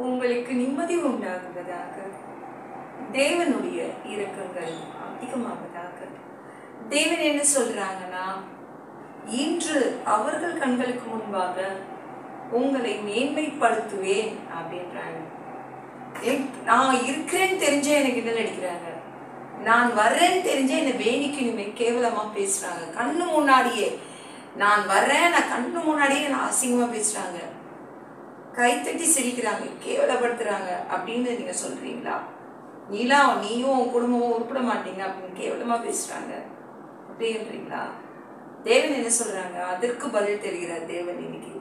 உங்களுக்கு நிம்மதி உண்டாகுவதாக தேவனுடைய இரக்கங்கள் அதிகமாவதாக தேவன் என்ன சொல்றாங்கன்னா இன்று அவர்கள் கண்களுக்கு முன்பாக உங்களை மேன்மைப்படுத்துவேன் அப்படின்றாங்க என்- நான் இருக்கிறேன்னு தெரிஞ்சே எனக்கு இதெல்லாம் அடிக்கிறாங்க நான் வர்றேன்னு தெரிஞ்சே என்னை வேணிக்கணுமே கேவலமா பேசுறாங்க கண்ணு முன்னாடியே நான் வர்றேன் நான் கண்ணு முன்னாடியே நான் அசிங்கமா பேசுறாங்க கைத்தட்டி சிரிக்கிறாங்க கேவலப்படுத்துறாங்க அப்படின்னு நீங்க சொல்றீங்களா நீலாம் நீயும் உன் குடும்பமும் உருப்பிட மாட்டீங்க அப்படின்னு கேவலமா பேசுறாங்க அப்படின்றீங்களா தேவன் என்ன சொல்றாங்க அதற்கு பதில் தெரிகிறார் தேவன் இன்னைக்கு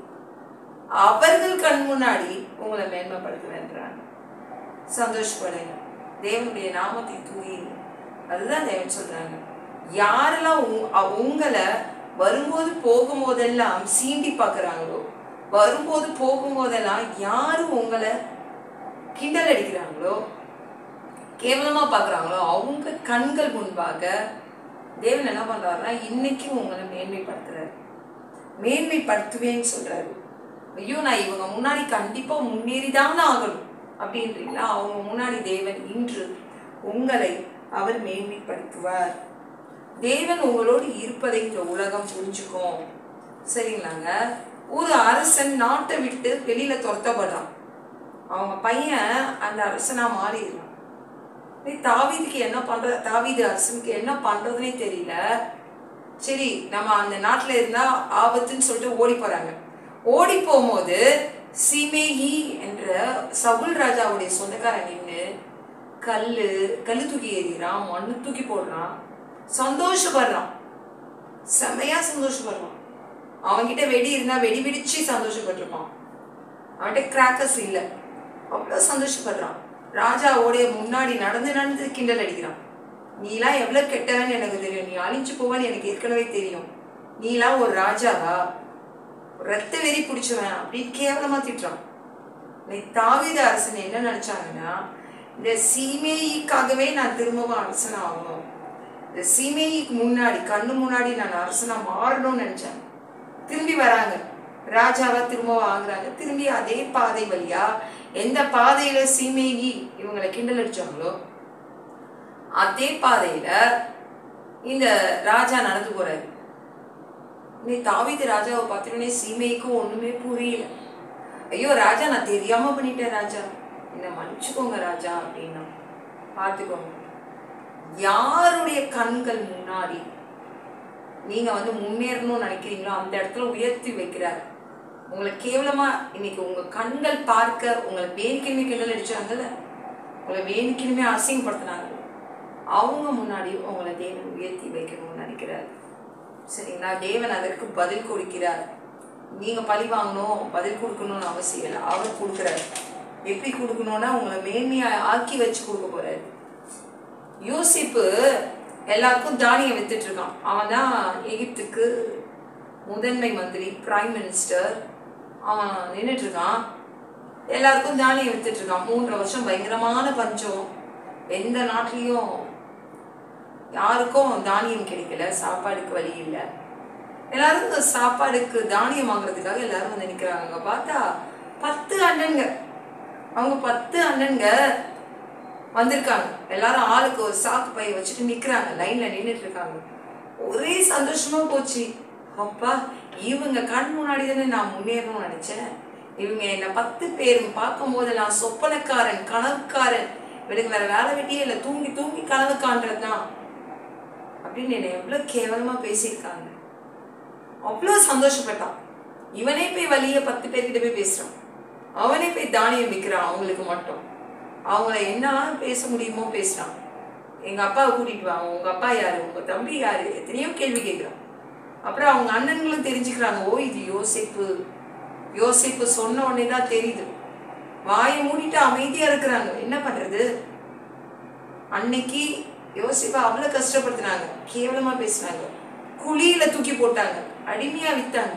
அவர்கள் கண் முன்னாடி உங்களை மேன்மைப்படுத்துவேன்றாங்க சந்தோஷப்படுங்க தேவனுடைய நாமத்தை தூயுங்க அதுதான் தேவன் சொல்றாங்க யாரெல்லாம் உ- அ- உங்களை வரும்போது போகும்போதெல்லாம் சீண்டி பார்க்கறாங்களோ வரும்போது போகும்போதெல்லாம் யாரு உங்களை கிண்டல் அடிக்கிறாங்களோ கேவலமா பார்க்கறாங்களோ அவங்க கண்கள் முன்பாக தேவன் என்ன பண்றாருன்னா இன்னைக்கு உங்களை மேன்மைப்படுத்துறாரு மேன்மைப்படுத்துவேன்னு சொல்றாரு ஐயோ நான் இவங்க முன்னாடி கண்டிப்பா முன்னேறிதான் ஆகணும் அப்படின்றீங்களா அவங்க முன்னாடி தேவன் இன்று உங்களை அவர் மேன்மைப்படுத்துவார் தேவன் உங்களோடு இருப்பதை இந்த உலகம் புரிஞ்சுக்கும் சரிங்களாங்க ஒரு அரசன் நாட்டை விட்டு வெளியில துரத்தப்படுறான் அவங்க பையன் அந்த அரசனா மாறிடுறான் நீ தாவீதுக்கு என்ன பண்ற தாவீது அரசனுக்கு என்ன பண்றதுனே தெரியல சரி நம்ம அந்த நாட்டுல இருந்தா ஆபத்துன்னு சொல்லிட்டு ஓடி போறாங்க ஓடி போகும்போது சீமேயி என்ற சவுல் ராஜாவுடைய சொந்தக்காரன் நின்று கல்லு கல்லு தூக்கி எறிகிறான் மண்ணு தூக்கி போடுறான் சந்தோஷப்படுறான் செமையா சந்தோஷப்படுறான் அவன்கிட்ட வெடி இருந்தா வெடி வெடிச்சு சந்தோஷப்பட்டிருப்பான் அவன்கிட்ட கிராக்கர்ஸ் இல்லை அவ்வளோ சந்தோஷப்படுறான் ராஜாவோடைய முன்னாடி நடந்து நடந்து கிண்டல் அடிக்கிறான் நீலாம் எவ்வளோ கெட்டவன்னு எனக்கு தெரியும் நீ அழிஞ்சு போவன்னு எனக்கு ஏற்கனவே தெரியும் நீலாம் ஒரு ராஜாவா ரத்த வெறி பிடிச்சவன் அப்படின்னு கேவலமா திட்டுறான் இன்னைக்கு தாவீத அரசன் என்ன நினைச்சாங்கன்னா இந்த சீமேயிக்காகவே நான் திரும்பவும் அரசன் ஆகணும் இந்த சீமேயிக்கு முன்னாடி கண்ணு முன்னாடி நான் அரசனா மாறணும்னு நினைச்சேன் திரும்பி வராங்க ராஜாவா திரும்ப வாங்குறாங்க திரும்பி அதே பாதை வழியா எந்த பாதையில சீமேயி இவங்களை கிண்டல் அடிச்சாங்களோ அதே பாதையில இந்த ராஜா நடந்து போறாரு நீ தாவீது ராஜாவை பார்த்தோன்னே சீமைக்கும் ஒண்ணுமே புரியல ஐயோ ராஜா நான் தெரியாம பண்ணிட்டேன் ராஜா என்ன மன்னிச்சுக்கோங்க ராஜா அப்படின்னா பார்த்துக்கோங்க யாருடைய கண்கள் முன்னாடி நீங்க வந்து முன்னேறணும்னு நினைக்கிறீங்களோ அந்த இடத்துல உயர்த்தி வைக்கிறார் உங்களை கேவலமா இன்னைக்கு உங்க கண்கள் பார்க்க உங்களை வேணிக்கணுமே கிண்டல் அடிச்சாங்கல்ல உங்களை வேணிக்கணுமே அசிங்கப்படுத்தினாங்க அவங்க முன்னாடி உங்களை தேவன் உயர்த்தி வைக்கணும்னு நினைக்கிறார் சரிங்களா தேவன் அதற்கு பதில் கொடுக்கிறார் நீங்க பழி வாங்கணும் பதில் கொடுக்கணும்னு அவசியம் இல்லை அவர் கொடுக்குறாரு எப்படி கொடுக்கணும்னா உங்களை மேன்மையா ஆக்கி வச்சு கொடுக்க போறாரு யோசிப்பு எல்லாருக்கும் தானியம் வித்துட்டு இருக்கான் அவன் தான் எகிப்துக்கு முதன்மை மந்திரி பிரைம் மினிஸ்டர் அவன் நின்றுட்டு இருக்கான் எல்லாருக்கும் தானியம் வித்துட்டு இருக்கான் மூன்றரை வருஷம் பயங்கரமான பஞ்சம் எந்த நாட்டிலையும் யாருக்கும் தானியம் கிடைக்கல சாப்பாடுக்கு வழி இல்லை எல்லாரும் இந்த சாப்பாடுக்கு தானியம் வாங்குறதுக்காக எல்லாரும் வந்து நிக்கிறாங்க அங்க பார்த்தா பத்து அண்ணன்க அவங்க பத்து அண்ணன்க வந்திருக்காங்க எல்லாரும் ஆளுக்கு ஒரு சாக்கு பைய வச்சுட்டு நிக்கிறாங்க லைன்ல நின்னுட்டு இருக்காங்க ஒரே சந்தோஷமா போச்சு அப்பா இவங்க கண் முன்னாடி தானே நான் முன்னேறணும்னு நினைச்சேன் இவங்க என்ன பத்து பேரும் பார்க்கும் போது நான் சொப்பனக்காரன் கனவுக்காரன் இவனுக்கு வேற வேலை வெட்டியே இல்லை தூங்கி தூங்கி கனவு காண்றது தான் அப்படின்னு என்னை எவ்வளவு கேவலமா பேசியிருக்காங்க அவ்வளோ சந்தோஷப்பட்டான் இவனே போய் வழிய பத்து பேர்கிட்ட போய் பேசுறான் அவனே போய் தானியம் விற்கிறான் அவங்களுக்கு மட்டும் அவங்கள என்ன பேச முடியுமோ பேசுறான் எங்க அப்பாவை கூட்டிட்டு வா உங்க அப்பா யாரு உங்க தம்பி யாரு எத்தனையோ கேள்வி கேட்கிறான் அப்புறம் அவங்க அண்ணன்களும் தெரிஞ்சுக்கிறாங்க ஓ இது யோசிப்பு யோசிப்பு சொன்ன உடனே தான் தெரியுது வாயை மூடிட்டு அமைதியா இருக்கிறாங்க என்ன பண்றது அன்னைக்கு யோசிப்பா அவ்வளவு கஷ்டப்படுத்தினாங்க கேவலமா பேசினாங்க குழியில தூக்கி போட்டாங்க அடிமையா வித்தாங்க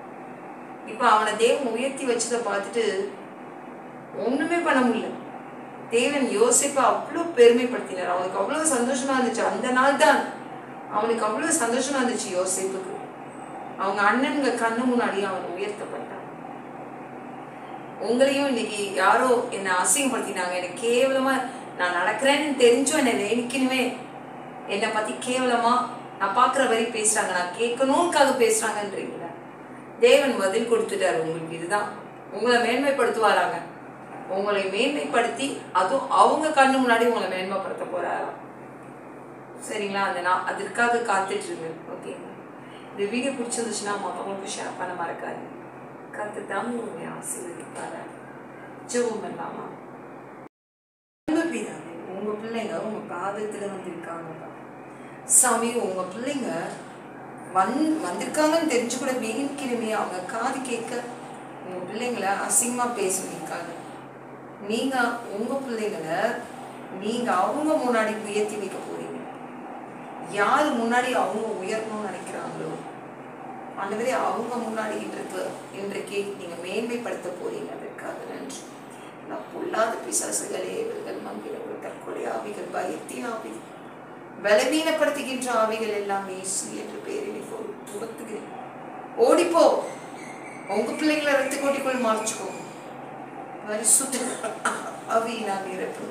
இப்ப அவனை தேவன் உயர்த்தி வச்சதை பார்த்துட்டு ஒண்ணுமே பண்ண முடியல தேவன் யோசிப்பை அவ்வளோ பெருமைப்படுத்தினார் அவனுக்கு அவ்வளோ சந்தோஷமா இருந்துச்சு அந்த நாள் தான் அவனுக்கு அவ்வளோ சந்தோஷமா இருந்துச்சு யோசிப்புக்கு அவங்க அண்ணனுங்க கண்ணு முன்னாடி அவன் உயர்த்தப்பட்டான் உங்களையும் இன்னைக்கு யாரோ என்னை அசிங்கப்படுத்தினாங்க எனக்கு கேவலமா நான் நடக்கிறேன்னு தெரிஞ்சும் என்னை நினைக்கணுமே என்னை பத்தி கேவலமா நான் பார்க்குற வரை பேசுறாங்க நான் கேட்கணும்காக பேசுறாங்கன்றீங்களா தேவன் பதில் கொடுத்துட்டாரு உங்களுக்கு இதுதான் உங்களை மேன்மைப்படுத்துவாராங்க உங்களை மேன்மைப்படுத்தி அதுவும் அவங்க கண்ணு முன்னாடி உங்களை மேன்மைப்படுத்த போறாராம் சரிங்களா அந்த நான் அதற்காக காத்துட்டு இருங்க ஓகேங்களா இந்த வீடியோ பிடிச்சிருந்துச்சுன்னா மற்றவங்களுக்கு ஷேர் பண்ண மறக்காது கத்து தாமி உங்களை ஆசீர்வதிப்பாரு ஜெபம் பண்ணலாமா அன்பு பிதாவே, உங்க பிள்ளைங்க உங்க பாதத்துல வந்திருக்காங்கப்பா சாமி உங்க பிள்ளைங்க வந் வந்திருக்காங்கன்னு தெரிஞ்சு கூட வேகிக்கிறமே அவங்க காது கேட்க உங்க பிள்ளைங்கள அசிங்கமா பேசுவீங்க நீங்க உங்க பிள்ளைங்களை நீங்க அவங்க முன்னாடி உயர்த்தி வைக்க போறீங்க யார் முன்னாடி அவங்க உயரணும்னு நினைக்கிறாங்களோ ஆண்டவரே அவங்க முன்னாடி இன்றைக்கு இன்றைக்கு நீங்க மேன்மைப்படுத்த போறீங்க அதற்காக நன்றி நான் பொல்லாத பிசாசுகளே இவர்கள் மங்கிலங்கள் தற்கொலை ஆவிகள் பயத்தின் ஆவி பலவீனப்படுத்துகின்ற ஆவிகள் எல்லாம் இயேசு என்ற பெயரில் இப்போ துரத்துகிறேன் ஓடிப்போ உங்க பிள்ளைங்களை ரத்த கோட்டிக்குள் மறைச்சுக்கோ பரிசுத்த ஆவியினால் நிரப்பு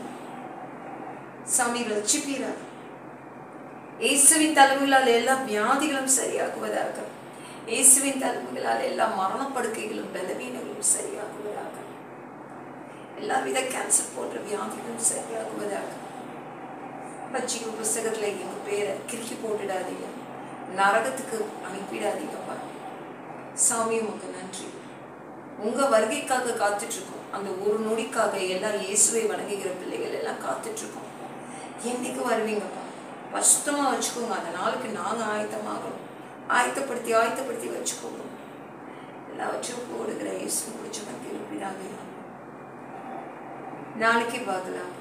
சாமி ரட்சிப்பீரா இயேசுவின் தலைமைகளால் எல்லா வியாதிகளும் சரியாகுவதாக இயேசுவின் தலைமைகளால் எல்லா மரணப்படுக்கைகளும் பலவீனங்களும் சரியாகுவதாக எல்லா வித கேன்சர் போன்ற வியாதிகளும் சரியாகுவதாக பச்சிக்கு புஸ்தகத்துல எங்க பேரை கிறுக்கி போட்டுடாதீங்க நரகத்துக்கு அனுப்பிடாதீங்கப்பா சாமி உமக்கு நன்றி உங்க வருகைக்காக காத்துட்டு இருக்கோம் அந்த ஒரு நொடிக்காக எல்லாம் இயேசுவை வணங்குகிற பிள்ளைகள் எல்லாம் காத்துட்டு இருக்கோம் என்னைக்கு வருவீங்கப்பா வருஷமா வச்சுக்கோங்க அந்த நாளுக்கு நாங்க ஆயத்தமாகணும் ஆயத்தப்படுத்தி ஆயத்தப்படுத்தி வச்சுக்கோங்க எல்லாவற்றையும் போடுகிற இயேசு முடிச்சு வந்து நாளைக்கு பார்க்கலாம்